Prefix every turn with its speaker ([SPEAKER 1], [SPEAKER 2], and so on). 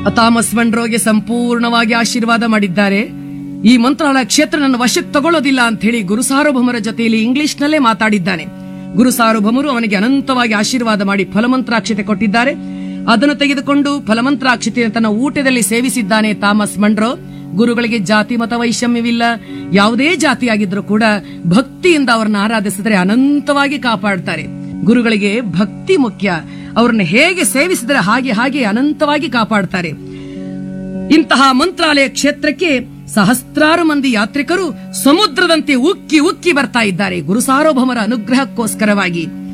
[SPEAKER 1] Thomas ಮನ್ರೋಗೆ ಸಂಪೂರ್ಣವಾಗಿ ಆಶೀರ್ವಾದ ಮಾಡಿದ್ದಾರೆ ಈ ಮಂತ್ರಾಲಯ ಕ್ಷೇತ್ರ ನನ್ನ ವಶಕ್ಕೆ ತಗೊಳ್ಳೋದಿಲ್ಲ ಅಂತ ಹೇಳಿ ಗುರು ಸಾರ್ವಭೌಮರ ಜೊತೆಯಲ್ಲಿ ಇಂಗ್ಲಿಷ್ನಲ್ಲೇ ಮಾತಾಡಿದ್ದಾನೆ ಗುರು ಸಾರ್ವಭೌಮರು ಅವನಿಗೆ ಅನಂತವಾಗಿ ಆಶೀರ್ವಾದ ಮಾಡಿ ಫಲಮಂತ್ರಾಕ್ಷತೆ ಕೊಟ್ಟಿದ್ದಾರೆ ಅದನ್ನು ತೆಗೆದುಕೊಂಡು ಫಲಮಂತ್ರಾಕ್ಷತೆ ತನ್ನ ಊಟದಲ್ಲಿ ಸೇವಿಸಿದ್ದಾನೆ ಥಾಮಸ್ ಮನ್ರೋ ಗುರುಗಳಿಗೆ ಜಾತಿ ಮತ ವೈಷಮ್ಯವಿಲ್ಲ ಯಾವುದೇ ಜಾತಿಯಾಗಿದ್ರೂ ಕೂಡ ಭಕ್ತಿಯಿಂದ ಅವರನ್ನ ಆರಾಧಿಸಿದರೆ ಅನಂತವಾಗಿ ಕಾಪಾಡ್ತಾರೆ ಗುರುಗಳಿಗೆ ಭಕ್ತಿ ಮುಖ್ಯ ಅವ್ರನ್ನ ಹೇಗೆ ಸೇವಿಸಿದರೆ ಹಾಗೆ ಹಾಗೆ ಅನಂತವಾಗಿ ಕಾಪಾಡ್ತಾರೆ ಇಂತಹ ಮಂತ್ರಾಲಯ ಕ್ಷೇತ್ರಕ್ಕೆ ಸಹಸ್ರಾರು ಮಂದಿ ಯಾತ್ರಿಕರು ಸಮುದ್ರದಂತೆ ಉಕ್ಕಿ ಉಕ್ಕಿ ಬರ್ತಾ ಇದ್ದಾರೆ ಗುರು ಸಾರ್ವಭೌಮರ ಅನುಗ್ರಹಕ್ಕೋಸ್ಕರವಾಗಿ